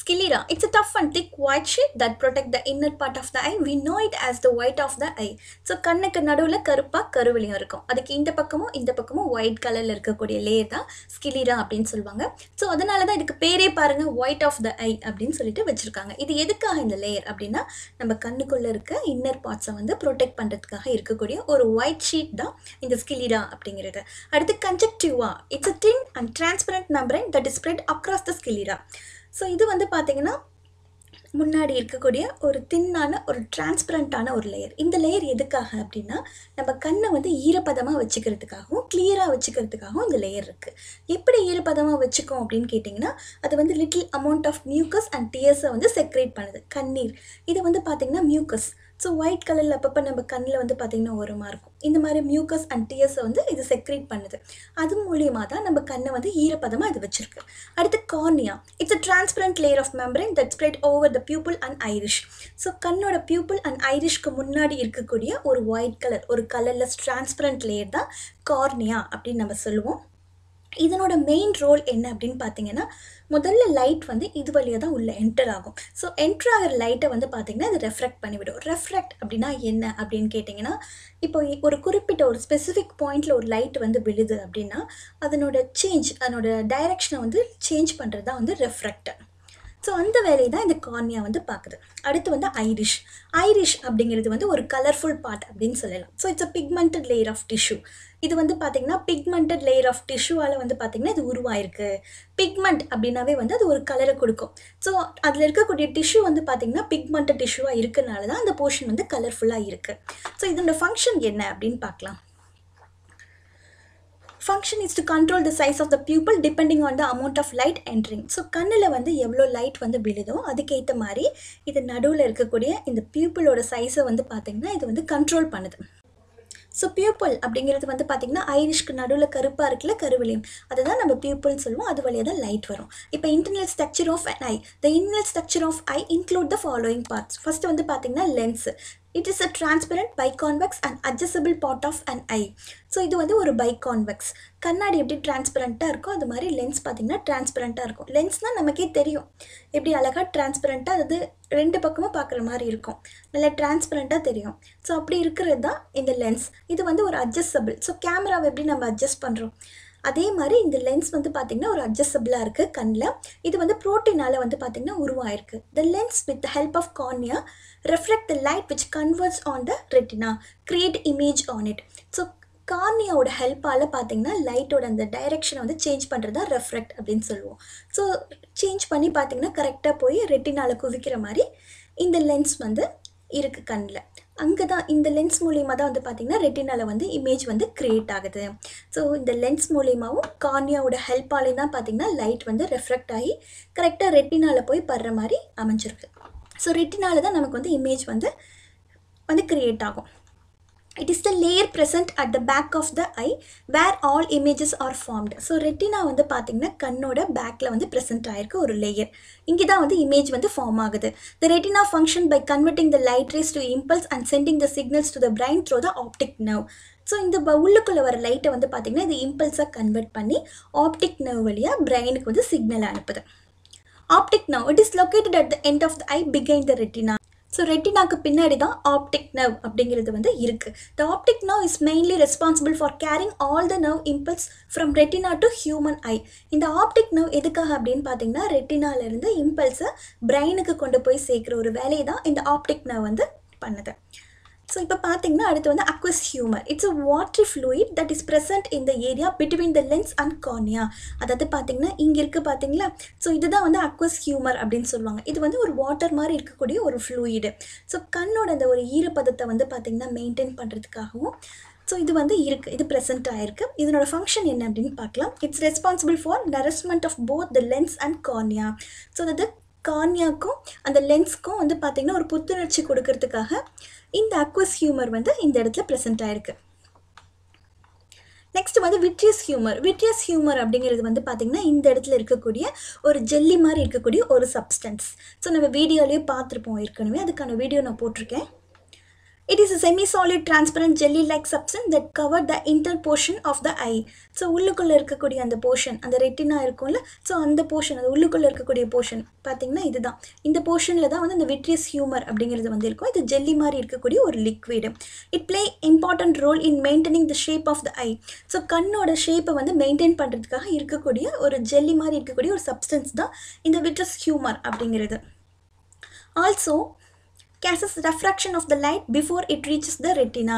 Sclera. It's a tough and thick white sheet that protect the inner part of the eye. We know it as the white of the eye. So கண்ணுக்கு நடுவில் கருப்பாக கருவிலையும் இருக்கும் அதுக்கு இந்த பக்கமும் இந்த பக்கமும் ஒயிட் கலரில் இருக்கக்கூடிய லேயர் தான் ஸ்கிலிரா அப்படின்னு சொல்லுவாங்க ஸோ அதனால தான் இதுக்கு பேரே பாருங்கள் ஒயிட் ஆஃப் த ஐ அப்படின்னு சொல்லிட்டு வச்சுருக்காங்க இது எதுக்காக இந்த லேயர் அப்படின்னா நம்ம கண்ணுக்குள்ளே இருக்க இன்னர் பார்ட்ஸை வந்து ப்ரொடெக்ட் பண்ணுறதுக்காக இருக்கக்கூடிய ஒரு ஒயிட் ஷீட் தான் இந்த ஸ்கிலிரா அப்படிங்கிறது அடுத்து conjunctiva it's a thin and transparent membrane that is spread across the sclera so இது வந்து பார்த்தீங்கன்னா முன்னாடி இருக்கக்கூடிய ஒரு தின்னான ஒரு டிரான்ஸ்பரண்ட்டான ஒரு லேயர் இந்த லேயர் எதுக்காக அப்படின்னா நம்ம கண்ணை வந்து ஈரப்பதமாக வச்சுக்கிறதுக்காகவும் கிளியராக வச்சுக்கிறதுக்காகவும் இந்த லேயர் இருக்குது எப்படி ஈரப்பதமாக வச்சுக்கோம் அப்படின்னு கேட்டிங்கன்னா அது வந்து little amount of mucus and டியர்ஸை வந்து செக்ரேட் பண்ணுது கண்ணீர் இது வந்து பார்த்திங்கன்னா மியூக்கஸ் ஸோ ஒயிட் கலரில் அப்பப்போ நம்ம கண்ணில் வந்து பார்த்திங்கன்னா ஓரமாக இருக்கும் இந்த மாதிரி மியூக்கஸ் அண்ட் டியர்ஸை வந்து இது செக்ரேட் பண்ணுது அது மூலியமாக தான் நம்ம கண்ணை வந்து ஈரப்பதமாக இது வச்சிருக்கு அடுத்து cornea it's a transparent layer of membrane that spread over the pupil and iris so கண்ணோட பியூப்பிள் அண்ட் ஐரிஷ்க்கு முன்னாடி இருக்கக்கூடிய ஒரு ஒயிட் கலர் ஒரு கலர்லெஸ் டிரான்ஸ்பரண்ட் லேயர் தான் கார்னியா அப்படின்னு நம்ம சொல்லுவோம் இதனோட மெயின் ரோல் என்ன அப்படின்னு பார்த்தீங்கன்னா முதல்ல லைட் வந்து இது வழியாக தான் உள்ள என்டர் ஆகும் ஸோ என்டர் ஆகிற லைட்டை வந்து பார்த்தீங்கன்னா இது ரெஃப்ரெக்ட் பண்ணிவிடும் ரெஃப்ரெக்ட் அப்படின்னா என்ன அப்படின்னு கேட்டிங்கன்னா இப்போ ஒரு குறிப்பிட்ட ஒரு ஸ்பெசிஃபிக் பாயிண்டில் ஒரு லைட் வந்து விழுது அப்படின்னா அதனோட சேஞ்ச் அதனோட டைரக்ஷனை வந்து சேஞ்ச் பண்ணுறது தான் வந்து ரெஃப்ரெக்டர் ஸோ அந்த வேலையை தான் இந்த கார்னியா வந்து பார்க்குது அடுத்து வந்து ஐரிஷ் ஐரிஷ் அப்படிங்கிறது வந்து ஒரு கலர்ஃபுல் பார்ட் அப்படின்னு சொல்லலாம் so it's a pigmented layer of tissue இது வந்து பார்த்திங்கன்னா பிக்மெண்டட் லேயர் ஆஃப் டிஷ்யூவால் வந்து பார்த்திங்கன்னா இது உருவாயிருக்கு பிக்மெண்ட் அப்படின்னாவே வந்து அது ஒரு கலரை கொடுக்கும் ஸோ அதில் இருக்கக்கூடிய டிஷ்யூ வந்து பார்த்திங்கன்னா பிக்மெண்டட் டிஷ்யூவாக இருக்கனால தான் அந்த போர்ஷன் வந்து கலர்ஃபுல்லாக இருக்குது ஸோ இதோட ஃபங்க்ஷன் என்ன அப்படின்னு பார்க்கலாம் function is to control the size of the pupil depending on the amount of light entering so கண்ணில் வந்து எவ்வளோ லைட் வந்து விழுதோ அதுக்கேற்ற மாதிரி இது நடுவில் இருக்கக்கூடிய இந்த பியூப்பிளோட சைஸை வந்து பார்த்திங்கன்னா இது வந்து கண்ட்ரோல் பண்ணுது ஸோ பியூப்பிள் அப்படிங்கிறது வந்து பார்த்திங்கன்னா ஐரிஷ்க்கு நடுவில் கருப்பாக இருக்குல்ல கருவிலையும் அதை தான் நம்ம பியூப்பிள்னு சொல்லுவோம் அது வழியாக தான் லைட் வரும் இப்போ internal structure of an eye the internal structure of eye include the following parts first வந்து பார்த்திங்கன்னா lens it is a transparent biconvex and adjustable part of an eye so இது வந்து ஒரு பைகான்வெக்ஸ் கண்ணாடி எப்படி டிரான்ஸ்பரண்ட்டாக இருக்கோ அது மாதிரி லென்ஸ் பார்த்திங்கன்னா டிரான்ஸ்பரண்ட்டாக இருக்கும் லென்ஸ்னால் நமக்கே தெரியும் எப்படி அழகாக டிரான்ஸ்பரண்ட்டாக அது ரெண்டு பக்கமும் பார்க்குற மாதிரி இருக்கும் நல்லா டிரான்ஸ்பரண்ட்டாக தெரியும் ஸோ அப்படி இருக்கிறது தான் இந்த லென்ஸ் இது வந்து ஒரு அட்ஜஸ்டபிள் ஸோ கேமராவை எப்படி நம்ம அட்ஜஸ்ட் பண்ணுறோம் அதே மாதிரி இந்த லென்ஸ் வந்து பார்த்திங்கன்னா ஒரு அட்ஜஸ்டபிளாக இருக்குது கண்ணில் இது வந்து ப்ரோட்டீனால் வந்து பார்த்திங்கன்னா உருவாயிருக்கு the lens with the help of cornea reflect the light which converts on the retina create image on it so கார்னியாவோட ஹெல்ப்பால் பார்த்தீங்கன்னா லைட்டோட அந்த டைரெக்ஷனை வந்து சேஞ்ச் பண்ணுறது தான் ரெஃப்ரெக்ட் அப்படின்னு சொல்லுவோம் ஸோ சேஞ்ச் பண்ணி பார்த்தீங்கன்னா கரெக்டாக போய் ரெட்டினால் குவிக்கிற மாதிரி இந்த லென்ஸ் வந்து இருக்குது கண்ணில் அங்கே தான் இந்த லென்ஸ் மூலியமாக தான் வந்து பார்த்திங்கன்னா ரெட்டினாவில் வந்து இமேஜ் வந்து க்ரியேட் ஆகுது ஸோ இந்த லென்ஸ் மூலியமாகவும் கார்னியாவோட ஹெல்ப்பாலேயும் தான் பார்த்திங்கன்னா லைட் வந்து ரெஃப்ரெக்ட் ஆகி கரெக்டாக ரெட்டினாவில் போய் படுற மாதிரி அமைஞ்சிருக்கு ஸோ ரெட்டினால தான் நமக்கு வந்து இமேஜ் வந்து வந்து க்ரியேட் ஆகும் it is the layer present at the back of the eye where all images are formed so retina வந்து பார்த்திங்கன்னா கண்ணோட பேக்கில் வந்து ப்ரெசென்ட் ஆகிருக்கு ஒரு லேயர் இங்கே தான் வந்து இமேஜ் வந்து ஃபார்ம் ஆகுது the retina function by converting the light rays to impulse and sending the signals to the brain through the optic nerve so இந்த ப உள்ளுக்குள்ளே வர லைட்டை வந்து பார்த்திங்கன்னா இது இம்பல்ஸாக கன்வெர்ட் பண்ணி ஆப்டிக் நர்வ் வழியாக பிரெயினுக்கு வந்து சிக்னல் அனுப்புது optic nerve it is located at the end of the eye behind the retina so ரெட்டினாக்கு பின்னாடி தான் ஆப்டிக் நர்வ் அப்படிங்கிறது வந்து இருக்குது the optic nerve is mainly responsible for carrying all the nerve impulse from retina to human eye இந்த optic nerve எதுக்காக அப்படின்னு பார்த்தீங்கன்னா ரெட்டினாலேருந்து இம்பல்ஸை பிரெயினுக்கு கொண்டு போய் சேர்க்குற ஒரு வேலையை தான் இந்த ஆப்டிக் நர்வ் வந்து பண்ணுது ஸோ இப்போ பார்த்தீங்கன்னா அடுத்து வந்து aqueous humour it's a water fluid that is present இந்த area between the lens and cornea அதாவது பார்த்தீங்கன்னா இங்கே இருக்குது பார்த்தீங்களா ஸோ இதுதான் வந்து அக்வஸ் ஹியூமர் அப்படின்னு சொல்லுவாங்க இது வந்து ஒரு வாட்டர் மாதிரி இருக்கக்கூடிய ஒரு ஃப்ளூயிடு ஸோ கண்ணோட அந்த ஒரு ஈரப்பதத்தை வந்து பார்த்திங்கன்னா மெயின்டைன் பண்ணுறதுக்காகவும் ஸோ இது வந்து இருக்குது இது ப்ரெசென்ட் ஆகிருக்கு இதனோட ஃபங்க்ஷன் என்ன அப்படின்னு பார்க்கலாம் it's responsible for nourishment of both the lens and cornea so அதாவது கார்னியாக்கும் அந்த லென்ஸ்க்கும் வந்து பார்த்திங்கன்னா ஒரு புத்துணர்ச்சி கொடுக்கறதுக்காக இந்த அக்வஸ் ஹியூமர் வந்து இந்த இடத்துல ப்ரெசென்ட் ஆகிருக்கு நெக்ஸ்ட் வந்து விட்ரியஸ் ஹியூமர் விட்ரியஸ் ஹியூமர் அப்படிங்கிறது வந்து பார்த்திங்கன்னா இந்த இடத்துல இருக்கக்கூடிய ஒரு ஜெல்லி மாதிரி இருக்கக்கூடிய ஒரு சப்ஸ்டன்ஸ் ஸோ நம்ம வீடியோலேயே பார்த்துருப்போம் ஏற்கனவே அதுக்கான வீடியோ நான் போட்டிருக்கேன் It is a semi-solid transparent jelly-like substance that cover the inner portion of the eye. So உள்ளுக்குள்ளே இருக்கக்கூடிய அந்த போர்ஷன் அந்த ரெட்டினா இருக்கும்ல ஸோ அந்த போர்ஷன் அது உள்ளுக்குள்ளே இருக்கக்கூடிய போர்ஷன் பார்த்தீங்கன்னா இதுதான் இந்த போர்ஷனில் தான் வந்து அந்த விட்ரியஸ் ஹியூமர் அப்படிங்கிறது வந்து இருக்கும் இது ஜெல்லி மாதிரி இருக்கக்கூடிய ஒரு liquid it play important role in maintaining the shape of the eye so கண்ணோட ஷேப்பை வந்து மெயின்டைன் பண்ணுறதுக்காக இருக்கக்கூடிய ஒரு ஜெல்லி மாதிரி இருக்கக்கூடிய ஒரு சப்ஸ்டன்ஸ் தான் இந்த விட்ரஸ் ஹியூமர் அப்படிங்கிறது also casts refraction of the light before it reaches the retina